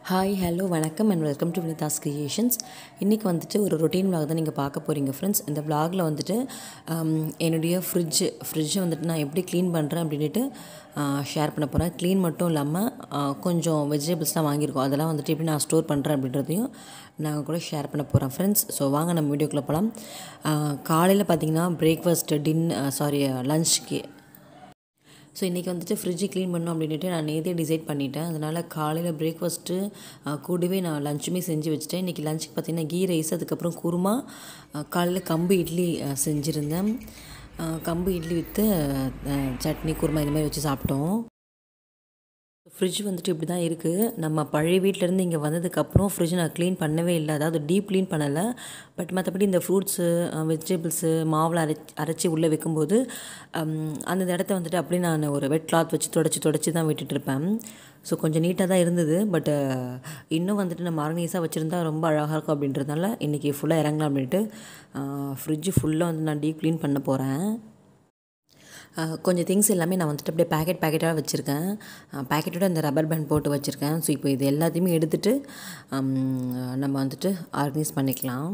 hi hello வணக்கம் and welcome to Vinitha's creations இன்றைக்கி வந்துட்டு ஒரு ரொட்டீன் vlog தான் நீங்கள் பார்க்க போகிறீங்க ஃப்ரெண்ட்ஸ் இந்த vlogல வந்துட்டு ஆம், என்னுடைய ஃப்ரிட்ஜு ஃப்ரிட்ஜை வந்துட்டு நான் எப்படி க்ளீன் பண்ணுறேன் அப்படின்ட்டு ஷேர் பண்ண போகிறேன் க்ளீன் மட்டும் இல்லாமல் கொஞ்சம் வெஜிடபிள்ஸ்லாம் வாங்கியிருக்கோம் அதெல்லாம் வந்துட்டு எப்படி நான் ஸ்டோர் பண்ணுறேன் அப்படின்றதையும் நாங்கள் கூட ஷேர் பண்ண போகிறோம் ஃப்ரெண்ட்ஸ் ஸோ வாங்க நம்ம வீடியோக்குள்ளே போகலாம் காலையில் பார்த்தீங்கன்னா பிரேக்ஃபாஸ்ட் டின் சாரி லஞ்சுக்கு ஸோ இன்றைக்கி வந்துட்டு ஃப்ரிட்ஜை க்ளீன் பண்ணணும் அப்படின்ட்டு நான் நேதே டிசைட் பண்ணிட்டேன் அதனால் காலையில் பிரேக்ஃபாஸ்ட்டு கூடவே நான் லஞ்சுமே செஞ்சு வச்சுட்டேன் இன்றைக்கி லஞ்சுக்கு பார்த்தீங்கன்னா கீ ரைஸ் அதுக்கப்புறம் குருமா அஹ், காலையில் கம்பு இட்லி அஹ், செஞ்சுருந்தேன் அஹ், கம்பு இட்லி வித்து அஹ், சட்னி குருமா இந்த மாதிரி வச்சு சாப்பிட்டோம் ஃப்ரிட்ஜ் வந்துட்டு இப்படி தான் இருக்குது நம்ம பழைய வீட்டிலேருந்து இங்கே வந்ததுக்கப்புறம் ஃப்ரிட்ஜ் நான் க்ளீன் பண்ணவே இல்லை அதாவது டீப் க்ளீன் பண்ணலை பட் மற்றபடி இந்த ஃப்ரூட்ஸு வெஜிடபிள்ஸு மாவில் அரைச்சி அரைச்சி உள்ளே வைக்கும்போது ஹம், அந்த இடத்த வந்துட்டு அப்படியே நான் ஒரு வெட் கிளாத் வச்சு தொடச்சி தொடச்சி தான் விட்டுட்டு இருப்பேன் ஸோ கொஞ்சம் நீட்டாக தான் இருந்தது பட் இன்னும் வந்துட்டு நம்ம ஆர்கனைஸாக வச்சுருந்தா ரொம்ப அழகாக இருக்கும் அப்படின்றதுனால இன்றைக்கி ஃபுல்லாக இறங்கலாம் அப்படின்ட்டு ஃப்ரிட்ஜு ஃபுல்லாக வந்து நான் டீப் க்ளீன் பண்ண போகிறேன் அஹ் கொஞ்சம் திங்ஸ் எல்லாமே நான் வந்துட்டு அப்படியே பேக்கெட் பேக்கெட்டாக வச்சுருக்கேன் பேக்கெட்டோட அந்த ரப்பர் பேண்ட் போட்டு வச்சுருக்கேன் ஸோ இப்போ இது எல்லாத்தையுமே எடுத்துகிட்டு நம்ம வந்துட்டு ஆர்கனைஸ் பண்ணிக்கலாம்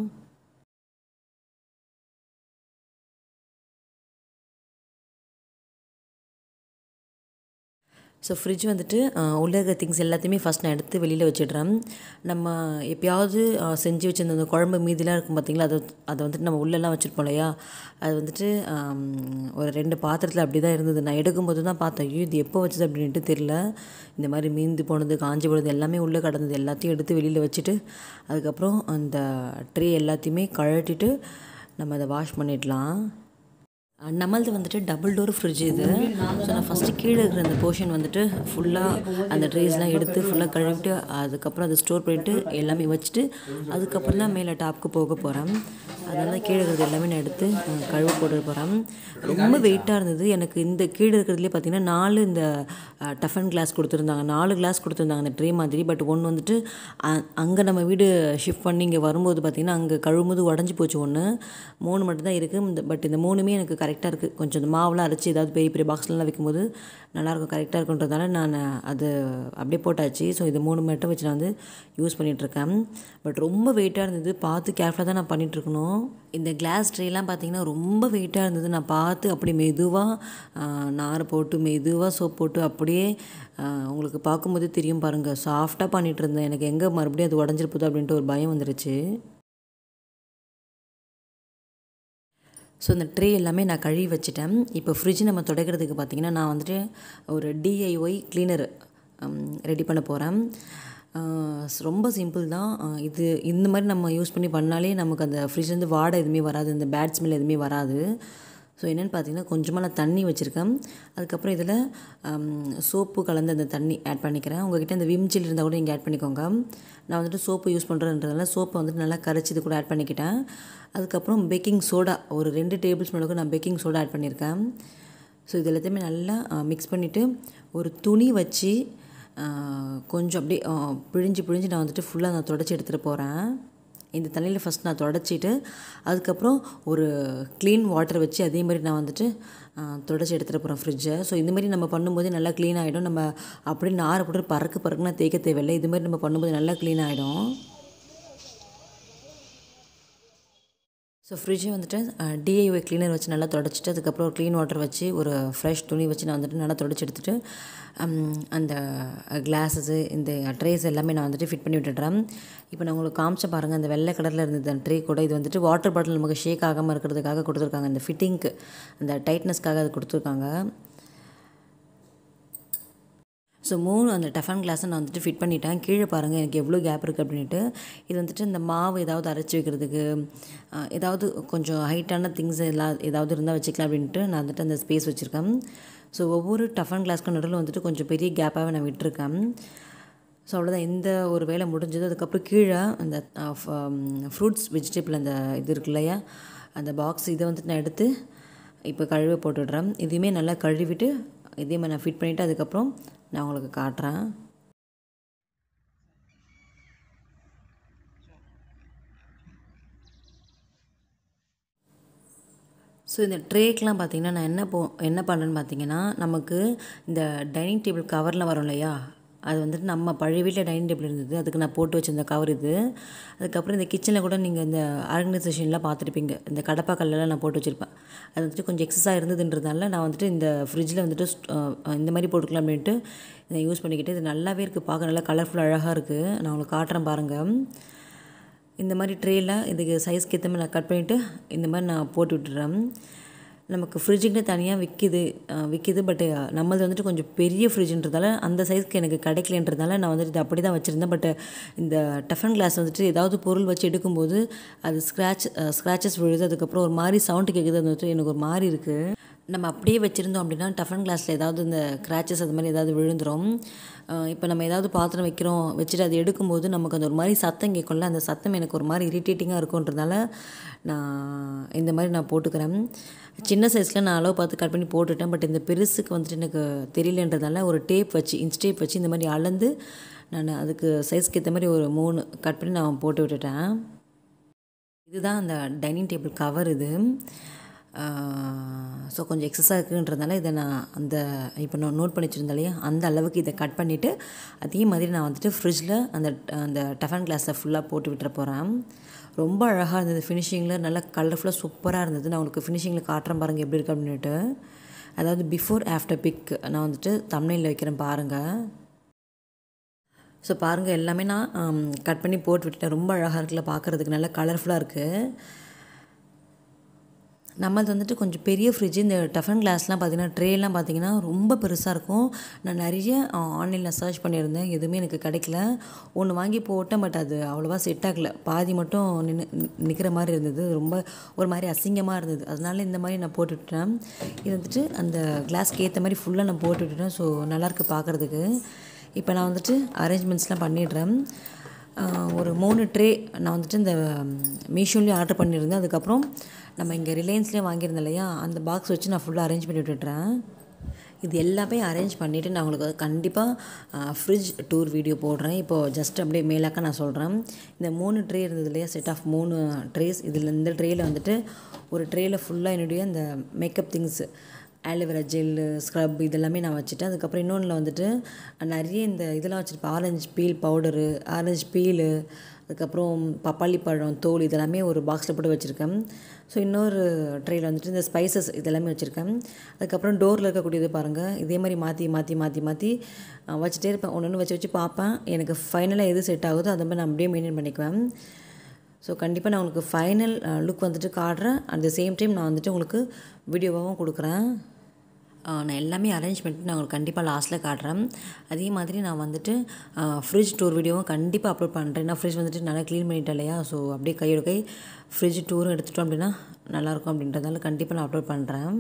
ஸோ ஃப்ரிட்ஜ் வந்துட்டு அஹ், உள்ளே இருக்கிற திங்ஸ் எல்லாத்தையுமே ஃபஸ்ட் நான் எடுத்து வெளியில் வச்சிடுறேன் நம்ம எப்பயாவது அஹ், செஞ்சு வச்சிருந்த அந்த குழம்பு மீதிலாம் இருக்கும் பார்த்தீங்களா அதை அதை வந்துட்டு நம்ம உள்ளெல்லாம் வச்சுருப்போம் இல்லையா அது வந்துட்டு ஆம், ஒரு ரெண்டு பாத்திரத்தில் அப்படி தான் இருந்தது நான் எடுக்கும்போது தான் பார்த்தேன் ஐயோ இது எப்போ வச்சது அப்படின்ட்டு தெரில இந்த மாதிரி மீந்து போனது காஞ்சி போனது எல்லாமே உள்ளே கடந்தது எல்லாத்தையும் எடுத்து வெளியில் வச்சுட்டு அதுக்கப்புறம் அந்த ட்ரே எல்லாத்தையுமே கழட்டிட்டு நம்ம அதை வாஷ் பண்ணிடலாம் நம்மளது வந்துட்டு டபுள் டோர் ஃப்ரிட்ஜ் இது ஸோ நான் ஃபஸ்ட்டு கீழே இருக்கிற அந்த போர்ஷன் வந்துட்டு ஃபுல்லாக அந்த ட்ரேஸ்லாம் எடுத்து ஃபுல்லாக கழுவிட்டு அதுக்கப்புறம் அதை ஸ்டோர் பண்ணிவிட்டு எல்லாமே வச்சுட்டு அதுக்கப்புறம் தான் மேலே டாப்க்கு போக போகிறேன் அதனால கீழே இருக்கிறது எல்லாமே நான் எடுத்து அஹ், கழுவ போட்டு போகிறேன் ரொம்ப வெயிட்டாக இருந்தது எனக்கு இந்த கீழே இருக்கிறதுலேயே பார்த்தீங்கன்னா நாலு இந்த டஃபன் கிளாஸ் கொடுத்துருந்தாங்க நாலு கிளாஸ் கொடுத்துருந்தாங்க அந்த ட்ரே மாதிரி பட் ஒன்று வந்துட்டு அங்கே நம்ம வீடு ஷிஃப்ட் பண்ணி இங்கே வரும்போது பார்த்திங்கன்னா அங்கே கழுவும்போது உடஞ்சி போச்சு ஒன்று மூணு மட்டும் தான் இருக்குது பட் இந்த மூணுமே எனக்கு கரெக்டாக இருக்குது கொஞ்சம் இந்த மாவுலாம் அரைச்சி ஏதாவது பெரிய பெரிய பாக்ஸ்லாம் வைக்கும்போது நல்லாயிருக்கும் கரெக்டாக இருக்குன்றதால நான் அது அப்படியே போட்டாச்சு ஸோ இது மூணு மட்டும் வச்சு நான் வந்து யூஸ் பண்ணிகிட்ருக்கேன் பட் ரொம்ப வெயிட்டாக இருந்தது பார்த்து கேர்ஃபுல்லாக தான் நான் பண்ணிகிட்ருக்கணும் இந்த கிளாஸ் ட்ரேலாம் பார்த்தீங்கன்னா ரொம்ப வெயிட்டாக இருந்தது நான் பார்த்து அப்படி மெதுவாக நார் போட்டு மெதுவாக சோப் போட்டு அப்படியே ஆஹ், உங்களுக்கு பார்க்கும்போது தெரியும் பாருங்கள் சாஃப்டாக பண்ணிகிட்டு இருந்தேன் எனக்கு எங்கே மறுபடியும் அது உடஞ்சிருப்பதோ அப்படின்ட்டு ஒரு பயம் வந்துருச்சு ஸோ இந்த ட்ரே எல்லாமே நான் கழுவி வச்சுட்டேன் இப்போ ஃப்ரிட்ஜ் நம்ம துடைக்கிறதுக்கு பார்த்தீங்கன்னா நான் வந்துட்டு ஒரு டிஐஒய் கிளீனர் ரெடி பண்ண போகிறேன் ரொம்ப சிம்பிள் தான் அஹ் இது இந்த மாதிரி நம்ம யூஸ் பண்ணி பண்ணாலே நமக்கு அந்த ஃப்ரிட்ஜ்லேருந்து வாடை எதுவுமே வராது இந்த பேட் ஸ்மெல் எதுவுமே வராது ஸோ என்னென்னு பார்த்தீங்கன்னா கொஞ்சமாக நான் தண்ணி வச்சுருக்கேன் அதுக்கப்புறம் இதில் சோப்பு கலந்த அந்த தண்ணி ஆட் பண்ணிக்கிறேன் உங்ககிட்ட இந்த விம் ஜெல் இருந்தால் கூட நீங்கள் ஆட் பண்ணிக்கோங்க நான் வந்துட்டு சோப்பு யூஸ் பண்ணுறதுன்றதுனால சோப்பை வந்துட்டு நல்லா கரைச்சி இது கூட ஆட் பண்ணிக்கிட்டேன் அதுக்கப்புறம் பேக்கிங் சோடா ஒரு ரெண்டு டேபிள் ஸ்பூனுக்கு நான் பேக்கிங் சோடா ஆட் பண்ணியிருக்கேன் ஸோ இது எல்லாத்தையுமே நல்லா மிக்ஸ் பண்ணிவிட்டு ஒரு துணி வச்சு ஆஹ், கொஞ்சம் அப்படியே ஆஹ், பிழிஞ்சு பிழிஞ்சு நான் வந்துட்டு ஃபுல்லாக நான் தொடச்சி எடுத்துகிட்டு போகிறேன் இந்த தண்ணியில் ஃபஸ்ட் நான் தொடச்சிட்டு அதுக்கப்புறம் ஒரு க்ளீன் வாட்டர் வச்சு அதே மாதிரி நான் வந்துட்டு ஆஹ், தொடச்சி எடுத்துகிட்டு போகிறேன் ஃப்ரிட்ஜை ஸோ இந்த மாதிரி நம்ம பண்ணும்போது நல்லா க்ளீன் ஆகிடும் நம்ம அப்படியே நாரை போட்டு பறக்கு பறக்குன்னா தேய்க்க தேவையில்லை இது மாதிரி நம்ம பண்ணும்போது நல்லா க்ளீன் ஆகிடும் ஸோ ஃப்ரிட்ஜை வந்துட்டு டிஐஒய் க்ளீனர் வச்சு நல்லா தொடச்சிட்டு அதுக்கப்புறம் ஒரு க்ளீன் வாட்டர் வச்சு ஒரு ஃப்ரெஷ் துணி வச்சு நான் வந்துட்டு நல்லா தொடச்சி எடுத்துட்டு ஹம், அந்த கிளாஸஸு இந்த ட்ரேஸ் எல்லாமே நான் வந்துட்டு ஃபிட் பண்ணி விட்டுடுறேன் இப்போ நான் உங்களுக்கு காமிச்ச பாருங்கள் அந்த வெள்ளை கலரில் இருந்தது அந்த ட்ரே கூட இது வந்துட்டு வாட்டர் பாட்டில் நமக்கு ஷேக் ஆகாமல் இருக்கிறதுக்காக கொடுத்துருக்காங்க இந்த ஃபிட்டிங்க்கு அந்த டைட்னஸ்க்காக அது கொடுத்துருக்காங்க ஸோ மூணு அந்த டஃபன் கிளாஸை நான் வந்துட்டு ஃபிட் பண்ணிட்டேன் கீழே பாருங்கள் எனக்கு எவ்வளோ கேப் இருக்குது அப்படின்ட்டு இது வந்துட்டு இந்த மாவு ஏதாவது அரைச்சி வைக்கிறதுக்கு அஹ், ஏதாவது கொஞ்சம் ஹைட்டான திங்ஸ் எல்லாம் ஏதாவது இருந்தால் வச்சுக்கலாம் அப்படின்ட்டு நான் வந்துட்டு அந்த ஸ்பேஸ் வச்சுருக்கேன் ஸோ ஒவ்வொரு டஃபன் கிளாஸ்க்கு நடுவில் வந்துட்டு கொஞ்சம் பெரிய கேப்பாகவே நான் விட்டுருக்கேன் ஸோ அவ்வளோதான் இந்த ஒரு வேலை முடிஞ்சது அதுக்கப்புறம் கீழே அந்த ஃப்ரூட்ஸ் வெஜிடபிள் அந்த இது இருக்கு இல்லையா அந்த பாக்ஸ் இதை வந்துட்டு நான் எடுத்து இப்போ கழுவ போட்டுடுறேன் இதையுமே நல்லா கழுவிட்டு இதே மாதிரி நான் ஃபிட் பண்ணிவிட்டு அதுக்கப்புறம் நான் உங்களுக்கு காட்டுறேன் ஸோ இந்த ட்ரேக்கெலாம் பார்த்தீங்கன்னா நான் என்ன போ என்ன பண்ணுறேன்னு பார்த்தீங்கன்னா நமக்கு இந்த டைனிங் டேபிள் கவர்லாம் வரும் இல்லையா அது வந்துட்டு நம்ம பழைய வீட்டில் டைனிங் டேபிள் இருந்தது அதுக்கு நான் போட்டு வச்சிருந்த கவர் இது அதுக்கப்புறம் இந்த கிச்சனில் கூட நீங்கள் இந்த ஆர்கனைசேஷன்லாம் பார்த்துருப்பீங்க இந்த கடப்பா கல்லெல்லாம் நான் போட்டு வச்சுருப்பேன் அது வந்துட்டு கொஞ்சம் எக்ஸஸாக இருந்ததுன்றதால நான் வந்துட்டு இந்த ஃப்ரிட்ஜில் வந்துட்டு இந்த மாதிரி போட்டுக்கலாம் அப்படின்ட்டு இதை யூஸ் பண்ணிக்கிட்டு இது நல்லாவே இருக்குது பார்க்க நல்லா கலர்ஃபுல் அழகாக இருக்குது நான் உங்களுக்கு காட்டுறேன் பாருங்கள் இந்த மாதிரி ட்ரேயில் இதுக்கு சைஸ்க்கு ஏற்ற மாதிரி நான் கட் பண்ணிவிட்டு இந்த மாதிரி நான் போட்டு விட்டுறேன் நமக்கு ஃப்ரிட்ஜுக்குன்னு தனியாக விற்கிது விற்கிது பட்டு நம்மளது வந்துட்டு கொஞ்சம் பெரிய ஃப்ரிட்ஜுன்றதால அந்த சைஸ்க்கு எனக்கு கிடைக்கலன்றதால நான் வந்துட்டு இது அப்படி தான் வச்சுருந்தேன் பட் இந்த டஃபன் கிளாஸ் வந்துட்டு ஏதாவது பொருள் வச்சு எடுக்கும்போது அது ஸ்க்ராட்ச் ஸ்க்ராச்சஸ் விழுது அதுக்கப்புறம் ஒரு மாதிரி சவுண்டு கேட்குது அது வந்துட்டு எனக்கு ஒரு மாதிரி இருக்குது நம்ம அப்படியே வச்சுருந்தோம் அப்படின்னா டஃபன் கிளாஸில் ஏதாவது இந்த கிராச்சஸ் அது மாதிரி ஏதாவது விழுந்துடும் இப்போ நம்ம ஏதாவது பாத்திரம் வைக்கிறோம் வச்சுட்டு அது எடுக்கும்போது நமக்கு அந்த ஒரு மாதிரி சத்தம் கேட்கும்ல அந்த சத்தம் எனக்கு ஒரு மாதிரி இரிட்டேட்டிங்காக இருக்குன்றதால நான் இந்த மாதிரி நான் போட்டுக்கிறேன் சின்ன சைஸில் நான் அளவு பார்த்து கட் பண்ணி போட்டுட்டேன் பட் இந்த பெருசுக்கு வந்துட்டு எனக்கு தெரியலன்றதால ஒரு டேப் வச்சு இன்ச் டேப் வச்சு இந்த மாதிரி அளந்து நான் அதுக்கு சைஸ்க்கு ஏற்ற மாதிரி ஒரு மூணு கட் பண்ணி நான் போட்டு விட்டுட்டேன் இதுதான் அந்த டைனிங் டேபிள் கவர் இது ஸோ கொஞ்சம் எக்ஸஸாக இருக்குன்றதுனால இதை நான் அந்த இப்போ நான் நோட் பண்ணி வச்சுருந்தேன் இல்லையா அந்த அளவுக்கு இதை கட் பண்ணிவிட்டு அதே மாதிரி நான் வந்துட்டு ஃப்ரிட்ஜில் அந்த அந்த டஃபன் கிளாஸை ஃபுல்லாக போட்டு விட்டுற போகிறேன் ரொம்ப அழகாக இருந்தது ஃபினிஷிங்கில் நல்லா கலர்ஃபுல்லாக சூப்பராக இருந்தது நான் உங்களுக்கு ஃபினிஷிங்கில் காட்டுறேன் பாருங்கள் எப்படி இருக்கு அப்படின்ட்டு அதாவது பிஃபோர் ஆஃப்டர் பிக் நான் வந்துட்டு தமிழில் வைக்கிறேன் பாருங்கள் ஸோ பாருங்கள் எல்லாமே நான் கட் பண்ணி போட்டு விட்டுட்டேன் ரொம்ப அழகாக இருக்குல்ல பார்க்குறதுக்கு நல்லா கலர்ஃபுல்லாக இருக்குது நம்மளது வந்துட்டு கொஞ்சம் பெரிய ஃப்ரிட்ஜ் இந்த டஃபன் கிளாஸ்லாம் பார்த்தீங்கன்னா ட்ரேலாம் பார்த்தீங்கன்னா ரொம்ப பெருசாக இருக்கும் நான் நிறைய ஆன்லைனில் சர்ச் பண்ணியிருந்தேன் எதுவுமே எனக்கு கிடைக்கல ஒன்று வாங்கி போட்டேன் பட் அது அவ்வளோவா செட் ஆகலை பாதி மட்டும் நின்று நிற்கிற மாதிரி இருந்தது ரொம்ப ஒரு மாதிரி அசிங்கமாக இருந்தது அதனால இந்த மாதிரி நான் போட்டுவிட்டேன் இது வந்துட்டு அந்த கிளாஸ்க்கு ஏற்ற மாதிரி ஃபுல்லாக நான் போட்டு விட்டுட்டேன் ஸோ நல்லாயிருக்கு பார்க்குறதுக்கு இப்போ நான் வந்துட்டு அரேஞ்ச்மெண்ட்ஸ்லாம் பண்ணிடுறேன் ஒரு மூணு ட்ரே நான் வந்துட்டு இந்த மீஷோலேயும் ஆர்டர் பண்ணியிருந்தேன் அதுக்கப்புறம் நம்ம இங்கே ரிலையன்ஸ்லேயே வாங்கியிருந்தேன் இல்லையா அந்த பாக்ஸ் வச்சு நான் ஃபுல்லாக அரேஞ்ச் பண்ணி விட்டுட்டுறேன் இது எல்லாமே அரேஞ்ச் பண்ணிவிட்டு நான் உங்களுக்கு கண்டிப்பாக ஃப்ரிட்ஜ் டூர் வீடியோ போடுறேன் இப்போது ஜஸ்ட் அப்படியே மேலாக்க நான் சொல்கிறேன் இந்த மூணு ட்ரே இருந்தது இல்லையா செட் ஆஃப் மூணு ட்ரேஸ் இதில் இந்த ட்ரேயில் வந்துட்டு ஒரு ட்ரேயில் ஃபுல்லாக என்னுடைய இந்த makeup things aloe vera gel scrub இதெல்லாமே நான் வச்சுட்டேன் அதுக்கப்புறம் இன்னொன்றில் வந்துட்டு நிறைய இந்த இதெல்லாம் வச்சுருப்பேன் orange peel powder orange peel அதுக்கப்புறம் பப்பாளி பழம் தோல் இதெல்லாமே ஒரு பாக்ஸில் போட்டு வச்சுருக்கேன் ஸோ இன்னொரு ட்ரேயில் வந்துட்டு இந்த ஸ்பைசஸ் இதெல்லாமே வச்சுருக்கேன் அதுக்கப்புறம் டோரில் இருக்கக்கூடியது பாருங்கள் இதே மாதிரி மாற்றி மாற்றி மாற்றி மாற்றி வச்சுட்டே இருப்பேன் ஒன்று ஒன்று வச்சு வச்சு பார்ப்பேன் எனக்கு ஃபைனலாக எது செட் ஆகுதோ அதை மாதிரி நான் அப்படியே மெயின்டைன் பண்ணிக்குவேன் ஸோ கண்டிப்பாக நான் உங்களுக்கு ஃபைனல் லுக் வந்துட்டு காட்டுறேன் அட் த சேம் டைம் நான் வந்துட்டு உங்களுக்கு வீடியோவாகவும் கொடுக்குறேன் நான் எல்லாமே அரேஞ்ச் பண்ணிட்டு நான் உங்களுக்கு கண்டிப்பாக லாஸ்ட்டில் காட்டுறேன் அதே மாதிரி நான் வந்துட்டு ஃப்ரிட்ஜ் டூர் வீடியோவும் கண்டிப்பாக அப்லோட் பண்ணுறேன் ஏன்னா ஃப்ரிட்ஜ் வந்துட்டு நல்லா க்ளீன் பண்ணிட்டேன் இல்லையா ஸோ அப்படியே கையோட கை ஃப்ரிட்ஜ் டூரும் எடுத்துட்டோம் அப்படின்னா நல்லாயிருக்கும் அப்படின்றதால கண்டிப்பாக நான் அப்லோட் பண்ணுறேன்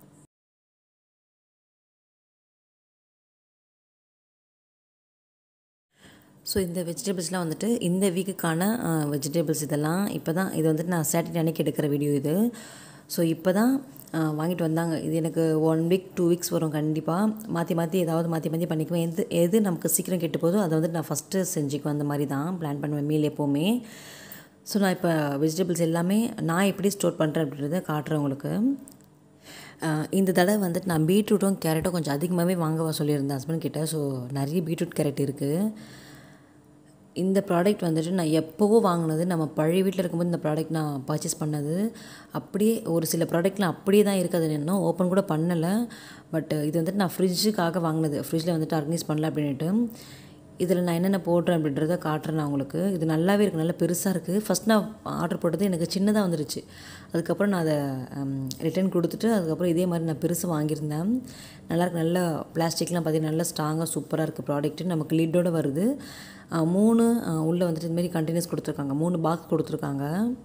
ஸோ இந்த வெஜிடபிள்ஸ்லாம் வந்துட்டு இந்த வீக்குக்கான வெஜிடபிள்ஸ் இதெல்லாம் இப்போ தான் இது வந்துட்டு நான் சாட்டர்டே அன்னைக்கு எடுக்கிற வீடியோ இது ஸோ இப்போ தான் வாங்கிட்டு வந்தாங்க இது எனக்கு ஒன் வீக் டூ வீக்ஸ் வரும் கண்டிப்பாக மாற்றி மாற்றி ஏதாவது மாற்றி மாற்றி பண்ணிக்குவேன் எது எது நமக்கு சீக்கிரம் கெட்டு போதோ அதை வந்துட்டு நான் ஃபஸ்ட்டு செஞ்சுக்குவேன் அந்த மாதிரி தான் பிளான் பண்ணுவேன் மீல் எப்போவுமே ஸோ நான் இப்போ வெஜிடபிள்ஸ் எல்லாமே நான் எப்படி ஸ்டோர் பண்ணுறேன் அப்படின்றத காட்டுறேன் உங்களுக்கு இந்த தடவை வந்துட்டு நான் பீட்ரூட்டும் கேரட்டும் கொஞ்சம் அதிகமாகவே வாங்க சொல்லியிருந்தேன் ஹஸ்பண்ட் கிட்டே ஸோ நிறைய பீட்ரூட் கேரட் இருக்குது இந்த ப்ராடக்ட் வந்துட்டு நான் எப்போவோ வாங்கினது நம்ம பழைய வீட்டில் இருக்கும்போது இந்த ப்ராடக்ட் நான் பர்ச்சேஸ் பண்ணது அப்படியே ஒரு சில ப்ராடக்ட்லாம் அப்படியே தான் இருக்குது இன்னும் ஓப்பன் கூட பண்ணலை பட் இது வந்துட்டு நான் ஃப்ரிட்ஜுக்காக வாங்கினது ஃப்ரிட்ஜில் வந்துட்டு ஆர்கனைஸ் பண்ணல அப்படின்ட்டு இதில் நான் என்னென்ன போடுறேன் அப்படின்றத காட்டுறேன் நான் உங்களுக்கு இது நல்லாவே இருக்குது நல்லா பெருசாக இருக்குது ஃபஸ்ட் நான் ஆர்டர் போட்டது எனக்கு சின்னதாக வந்துருச்சு அதுக்கப்புறம் நான் அதை ரிட்டர்ன் கொடுத்துட்டு அதுக்கப்புறம் இதே மாதிரி நான் பெருசு வாங்கியிருந்தேன் நல்லாயிருக்கு நல்ல பிளாஸ்டிக்லாம் பார்த்தீங்கன்னா நல்லா ஸ்ட்ராங்காக சூப்பராக இருக்குது ப்ராடக்ட்டு நமக்கு லிட்டோட வருது மூணு உள்ளே வந்துட்டு இதுமாரி கண்டெய்னர்ஸ் கொடுத்துருக்காங்க மூணு பாக்ஸ் கொடுத்துருக்காங்க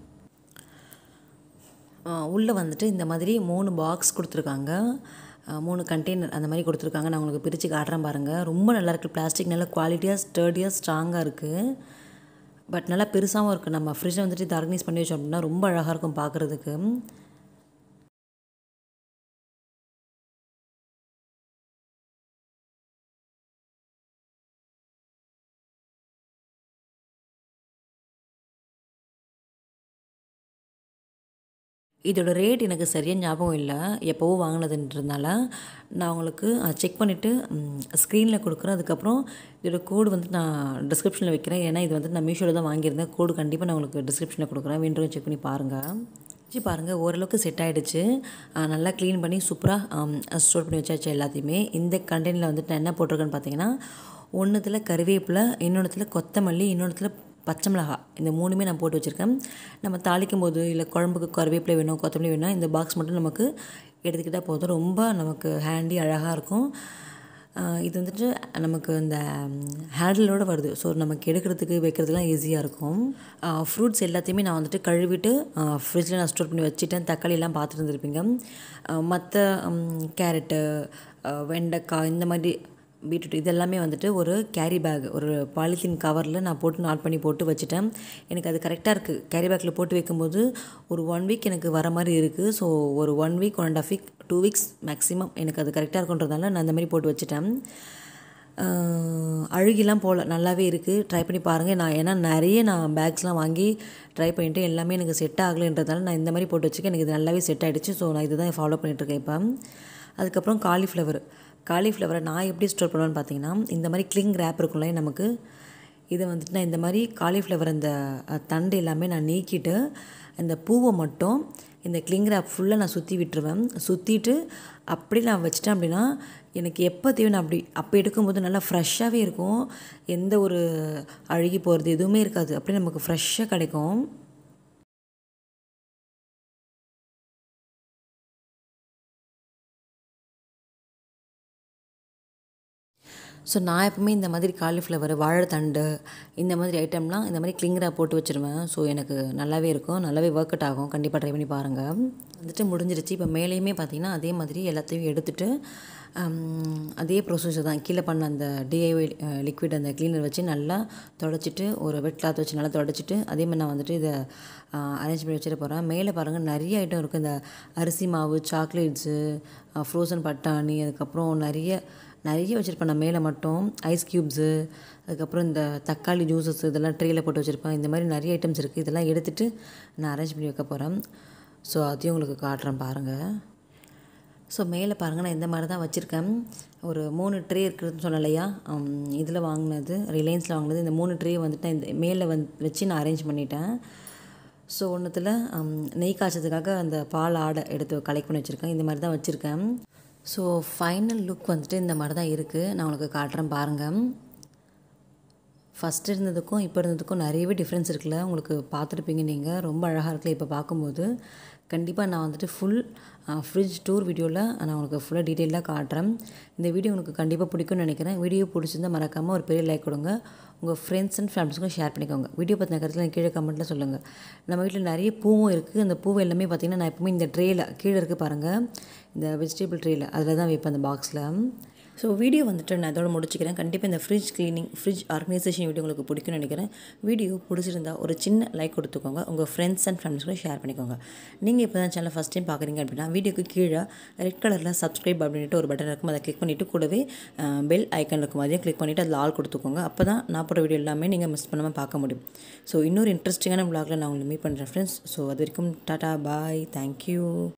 உள்ளே வந்துட்டு இந்த மாதிரி மூணு பாக்ஸ் கொடுத்துருக்காங்க மூணு கண்டெய்னர் அந்த மாதிரி கொடுத்துருக்காங்க நான் உங்களுக்கு பிரித்து காட்டுறேன் பாருங்கள் ரொம்ப நல்லாயிருக்கு பிளாஸ்டிக் நல்லா குவாலிட்டியாக ஸ்டர்டியாக ஸ்ட்ராங்காக இருக்குது பட் நல்லா பெருசாகவும் இருக்குது நம்ம ஃப்ரிட்ஜை வந்துட்டு இதை ஆர்கனைஸ் பண்ணி வச்சோம் அப்படின்னா ரொம்ப அழகாக இருக்கும் பார்க்குறதுக்கு இதோட ரேட் எனக்கு சரியாக ஞாபகம் இல்லை எப்போவோ வாங்கினதுன்றதுனால நான் உங்களுக்கு செக் பண்ணிவிட்டு ஸ்க்ரீனில் கொடுக்குறேன் அதுக்கப்புறம் இதோட கோடு வந்து நான் டிஸ்கிரிப்ஷனில் வைக்கிறேன் ஏன்னா இது வந்து நான் மீஷோவில் தான் வாங்கியிருந்தேன் கோடு கண்டிப்பாக நான் உங்களுக்கு டிஸ்கிரிப்ஷனில் கொடுக்குறேன் வேண்டுறவங்க செக் பண்ணி பாருங்கள் வச்சு பாருங்கள் ஓரளவுக்கு செட் ஆகிடுச்சு நல்லா க்ளீன் பண்ணி சூப்பராக ஸ்டோர் பண்ணி வச்சாச்சு எல்லாத்தையுமே இந்த கண்டெய்னரில் வந்துட்டு நான் என்ன போட்டிருக்கேன்னு பார்த்தீங்கன்னா ஒன்றுத்தில் கருவேப்பிலை இன்னொன்றுத்தில் கொத்தமல்லி இன்னொன்றுத்தில் பச்சை மிளகா இந்த மூணுமே நான் போட்டு வச்சுருக்கேன் நம்ம தாளிக்கும் போது இல்லை குழம்புக்கு கருவேப்பிலை வேணும் கொத்தமல்லி வேணும் இந்த பாக்ஸ் மட்டும் நமக்கு எடுத்துக்கிட்டால் போதும் ரொம்ப நமக்கு ஹேண்டி அழகாக இருக்கும் இது வந்துட்டு நமக்கு இந்த ஹேண்டிலோடு வருது ஸோ நமக்கு எடுக்கிறதுக்கு வைக்கிறதுலாம் ஈஸியாக இருக்கும் ஃப்ரூட்ஸ் எல்லாத்தையுமே நான் வந்துட்டு கழுவிட்டு ஃப்ரிட்ஜில் நான் ஸ்டோர் பண்ணி வச்சுட்டேன் தக்காளியெல்லாம் பார்த்துட்டு இருந்திருப்பீங்க மற்ற கேரட்டு வெண்டைக்காய் இந்த மாதிரி பீட்ரூட் இதெல்லாமே வந்துட்டு ஒரு கேரி பேக் ஒரு பாலித்தீன் கவரில் நான் போட்டு நாட் பண்ணி போட்டு வச்சுட்டேன் எனக்கு அது கரெக்டாக இருக்குது கேரி பேக்கில் போட்டு வைக்கும்போது ஒரு ஒன் வீக் எனக்கு வர மாதிரி இருக்குது ஸோ ஒரு one week one and half week two weeks maximum எனக்கு அது கரெக்டாக இருக்குன்றதால நான் இந்த மாதிரி போட்டு வச்சுட்டேன் அழுகிலாம் போகல நல்லாவே இருக்குது ட்ரை பண்ணி பாருங்கள் நான் ஏன்னா நிறைய நான் பேக்ஸ்லாம் வாங்கி ட்ரை பண்ணிவிட்டு எல்லாமே எனக்கு செட் ஆகலைன்றதால நான் இந்த மாதிரி போட்டு வச்சுக்க எனக்கு இது நல்லாவே செட் ஆகிடுச்சு ஸோ நான் இதுதான் ஃபாலோ பண்ணிகிட்ருக்கேன் இப்போ அதுக்கப்புறம் காலிஃப்ளவர் காலிஃப்ளவரை நான் எப்படி ஸ்டோர் பண்ணுவேன்னு பார்த்தீங்கன்னா இந்த மாதிரி கிளிங் ரேப் இருக்கும்ல நமக்கு இதை வந்துட்டு நான் இந்த மாதிரி காலிஃப்ளவர் அந்த தண்டு எல்லாமே நான் நீக்கிட்டு இந்த பூவை மட்டும் இந்த கிளிங் ரேப் ஃபுல்லாக நான் சுற்றி விட்டுருவேன் சுற்றிட்டு அப்படி நான் வச்சிட்டேன் அப்படின்னா எனக்கு எப்போ தேவை நான் அப்படி அப்போ எடுக்கும்போது நல்லா ஃப்ரெஷ்ஷாகவே இருக்கும் எந்த ஒரு அழுகி போகிறது எதுவுமே இருக்காது அப்படியே நமக்கு ஃப்ரெஷ்ஷாக கிடைக்கும் ஸோ நான் எப்பவுமே இந்த மாதிரி காலிஃப்ளவர் வாழைத்தண்டு இந்த மாதிரி ஐட்டம்லாம் இந்த மாதிரி கிளிங்கராக போட்டு வச்சுருவேன் ஸோ எனக்கு நல்லாவே இருக்கும் நல்லாவே ஒர்க் அவுட் ஆகும் கண்டிப்பாக ட்ரை பண்ணி பாருங்கள் வந்துட்டு முடிஞ்சிருச்சு இப்போ மேலேயுமே பார்த்திங்கன்னா அதே மாதிரி எல்லாத்தையும் எடுத்துகிட்டு அதே ப்ரொசீஜர் தான் கீழே பண்ண அந்த டிஐஒய் லிக்விட் அந்த க்ளீனர் வச்சு நல்லா தொடச்சிட்டு ஒரு வெட் கிளாத் வச்சு நல்லா தொடச்சிட்டு அதே மாதிரி நான் வந்துட்டு இதை அரேஞ்ச் பண்ணி வச்சுட்டு போகிறேன் மேலே பாருங்கள் நிறைய ஐட்டம் இருக்குது இந்த அரிசி மாவு சாக்லேட்ஸு ஃப்ரோசன் பட்டாணி அதுக்கப்புறம் நிறைய நிறைய வச்சுருப்பேன் நான் மேலே மட்டும் ஐஸ் க்யூப்ஸு அதுக்கப்புறம் இந்த தக்காளி ஜூஸஸ் இதெல்லாம் ட்ரேயில் போட்டு வச்சுருப்பேன் இந்த மாதிரி நிறைய ஐட்டம்ஸ் இருக்குது இதெல்லாம் எடுத்துகிட்டு நான் அரேஞ்ச் பண்ணி வைக்க போகிறேன் ஸோ அதையும் உங்களுக்கு காட்டுறேன் பாருங்கள் ஸோ மேலே பாருங்கள் நான் இந்த மாதிரி தான் வச்சுருக்கேன் ஒரு மூணு ட்ரே இருக்குதுன்னு சொன்னலையா இதில் வாங்கினது ரிலையன்ஸில் வாங்கினது இந்த மூணு ட்ரே வந்துட்டு நான் இந்த மேலே வந்து வச்சு நான் அரேஞ்ச் பண்ணிட்டேன் ஸோ ஒன்றுத்தில் நெய் காய்ச்சதுக்காக அந்த பால் ஆடை எடுத்து கலெக்ட் பண்ணி வச்சுருக்கேன் இந்த மாதிரி தான் வச்சுருக்கேன் ஸோ ஃபைனல் லுக் வந்துட்டு இந்த மாதிரி தான் இருக்குது நான் உங்களுக்கு காட்டுறேன் பாருங்கள் ஃபஸ்ட் இருந்ததுக்கும் இப்போ இருந்ததுக்கும் நிறையவே டிஃப்ரென்ஸ் இருக்குல்ல உங்களுக்கு பார்த்துருப்பீங்க நீங்கள் ரொம்ப அழகாக இருக்குல்ல இப்போ பார்க்கும்போது கண்டிப்பாக நான் வந்துட்டு ஃபுல் ஃப்ரிட்ஜ் டூர் வீடியோவில் நான் உங்களுக்கு ஃபுல்லாக டீட்டெயிலாக காட்டுறேன் இந்த வீடியோ உங்களுக்கு கண்டிப்பாக பிடிக்கும்னு நினைக்கிறேன் வீடியோ பிடிச்சிருந்தால் மறக்காமல் ஒரு பெரிய லைக் கொடுங்க உங்கள் ஃப்ரெண்ட்ஸ் அண்ட் ஃபேமிலிஸ்க்கும் ஷேர் பண்ணிக்கோங்க வீடியோ பற்றின கருத்தில் கீழே கமெண்ட்டில் சொல்லுங்கள் நம்ம வீட்டில் நிறைய பூவும் இருக்குது அந்த பூவை எல்லாமே பார்த்திங்கன்னா நான் எப்பவுமே இந்த ட்ரேயில் கீழே இருக்குது பாருங்கள் இந்த வெஜிடபிள் ட்ரேயில் அதில் தான் வைப்பேன் அந்த பாக்ஸில் ஸோ வீடியோ வந்துட்டு நான் அதோட முடிச்சுக்கிறேன் கண்டிப்பாக இந்த fridge cleaning fridge organisation video உங்களுக்கு பிடிக்கும்னு நினைக்கிறேன் வீடியோ பிடிச்சிருந்தா ஒரு சின்ன லைக் கொடுத்துக்கோங்க உங்கள் ஃப்ரெண்ட்ஸ் அண்ட் ஃபேமிலிஸ் கூட ஷேர் பண்ணிக்கோங்க நீங்கள் இப்போ தான் சேனல் ஃபஸ்ட் டைம் பார்க்குறீங்க அப்படின்னா வீடியோக்கு கீழே ரெட் கலரில் சப்ஸ்கிரைப் அப்படின்ட்டு ஒரு பட்டன் இருக்கும் அதை கிளிக் பண்ணிவிட்டு கூடவே பெல் ஐக்கன் இருக்கும் அதையும் கிளிக் பண்ணிவிட்டு அதில் ஆள் கொடுத்துக்கோங்க அப்போ தான் நான் போகிற வீடியோ எல்லாமே நீங்கள் மிஸ் பண்ணாமல் பார்க்க முடியும் ஸோ இன்னொரு இன்ட்ரெஸ்டிங்கான விளாகில் நான் உங்களை மீட் பண்ணுறேன் ஃப்ரெண்ட்ஸ் ஸோ அது வரைக்கும் டாட்டா பாய் தேங்க்யூ